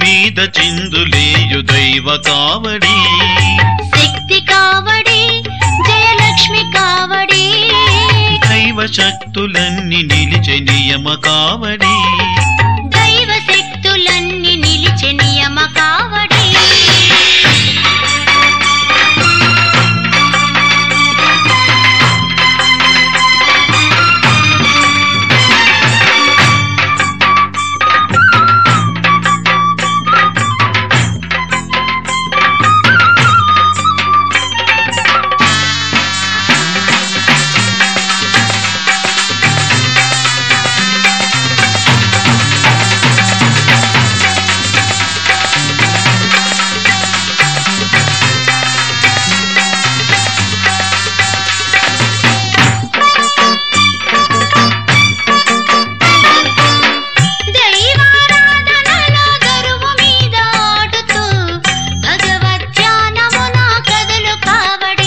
మీద చిందులేయు దైవ కావడి శక్తి కావడి జయలక్ష్మి కావడి దైవ శక్తులన్నీ నిలిచే నియమ కావడి దైవ శక్తులన్నీ నిలిచే నియమ కావడి దైవారాధనలో దరువు మీద ఆడుతూ భగవద్ ధ్యానమున కదులు కావడి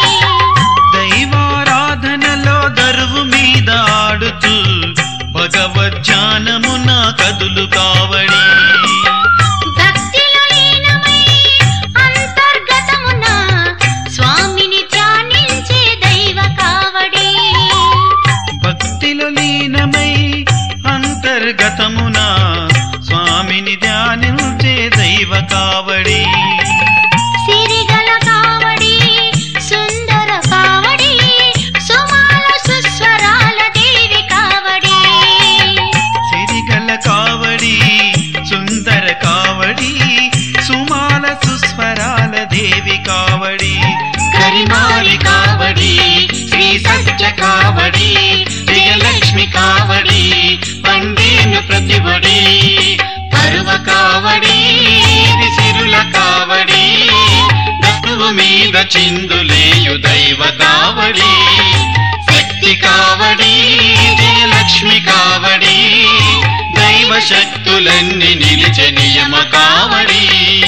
దైవారాధనలో దరువు మీద ఆడుతూ భగవజ్ఞానమున కదులు కావడి భక్తిలో లీనమై అంతర్గతమున స్వామిని ధ్యానించే దైవ కావడి భక్తిలో లీనమై అంతర్గతమున స్వామిని ధ్యానించే దైవ కావడి సిరిగల కావడి సుందర కావడి సుమాల సుస్వరాల దేవి కావడి సిరిగల కావడి సుందర కావడి సుమాల సుస్వరాల దేవి కావడి కరిమారి కావడి శ్రీ సత్య కావడి జయలక్ష్మి కావడి పండేను ప్రతిబడి పరువ కావడి ఇది సిరుల కావడి దక్కువ మీద చిందులేయు దైవ కావడి శక్తి కావడి జయలక్ష్మి కావడి దైవ శక్తులన్నీ నిలిచే నియమ కావడి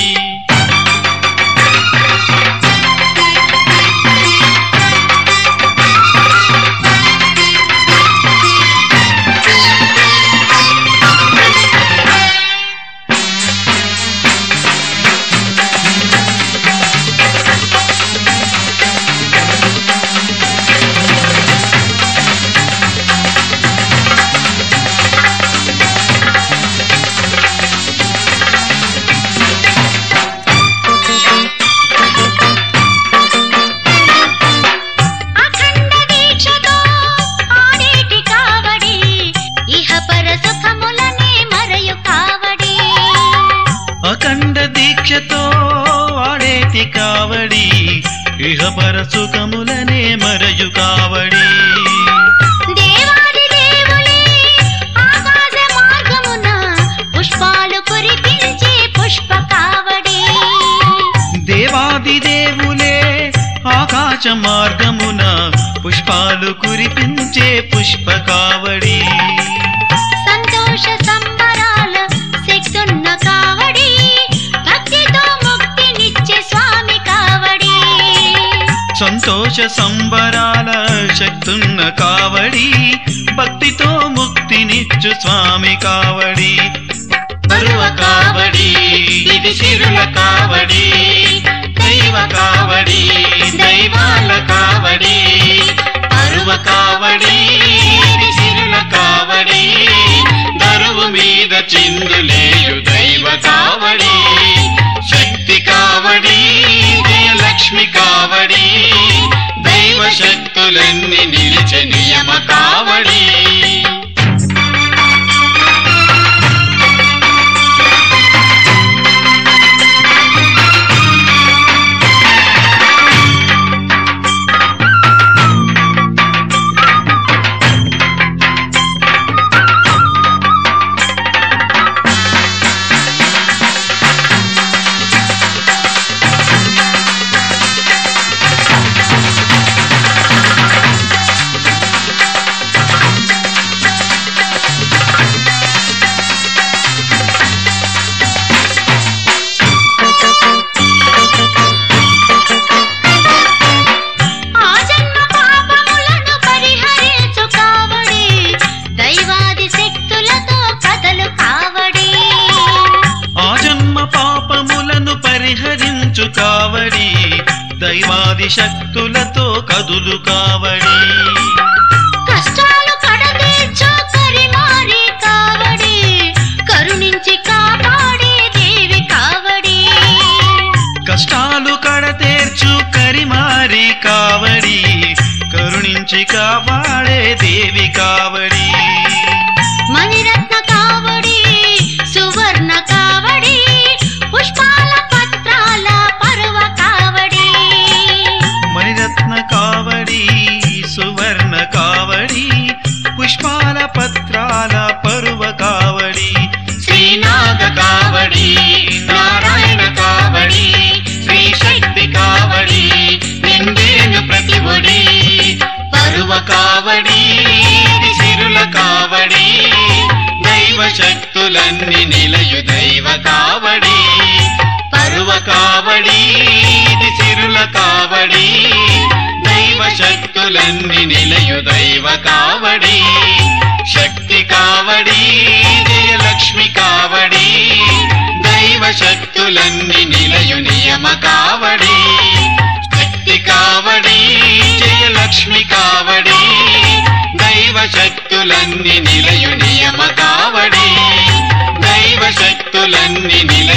అఖండ దీక్షతో ఆడేటి కావడి ఇహ పర సుఖములనే మరయు కావడి అఖండ దీక్షతో ఆడేటి కావడి ఇహపర సుఖములనే మరయు కావడి దేవాది దేవులే ఆకాశ మార్గమున పుష్పాలు కురిపించే పుష్ప కావడి దేవాది దేవులే ఆకాశ మార్గమున పుష్పాలు కురిపించే పుష్ప కావడి సంతోష సంబరాల శక్తున్న కావడి భక్తితో ముక్తినిచ్చే స్వామి కావడి సంతోష సంబరాల శక్తున్న కావడి భక్తితో ముక్తినిచ్చు స్వామి కావడి బరువ కావడి ఇది సిరుల కావడి దైవ కావడి దైవాల కావడి అరువ కావడి ఇది సిరుల కావడి దరువు మీద చిందులేయు దైవ కావడి శక్తి కావడి జయలక్ష్మి కావడి దైవ శక్తులన్నీ నిలిచే నియమ కావడి ఆది శక్తులతో కదులు కావడి కష్టాలు కడతీర్చు కరిమారి కావడి కరుణించి కాపాడే దేవి కావడి కష్టాలు కడతేర్చు కరిమారి కావడి కరుణించి కాపాడే దేవి కావడి మణిరత్న కావడి సువర్ణ కావడి పుష్పాల పత్రాల పర్వ కావడి మణిరత్న కావడి సువర్ణ కావడి పుష్పాల పత్రాల పరువ కావడి శ్రీనాగ కావడి నారాయణ కావడి శ్రీ శక్తి కావడి నిండేను ప్రతి ఒడి పరువ కావడి ఇది సిరుల కావడి దైవ శక్తులన్నీ నిలయు దైవ కావడి పరువ కావడి ఇది సిరుల కావడి దైవ శక్తులన్నీ నిలయు దైవ కావడి శక్తి కావడి జయలక్ష్మి కావడి దైవ శక్తులన్నీ నిలయు నియమ కావడి శక్తి కావడి జయలక్ష్మి కావడి దైవ శక్తులన్నీ నిలయు నియమ కావడి దైవ శక్తులన్నీ నిలయు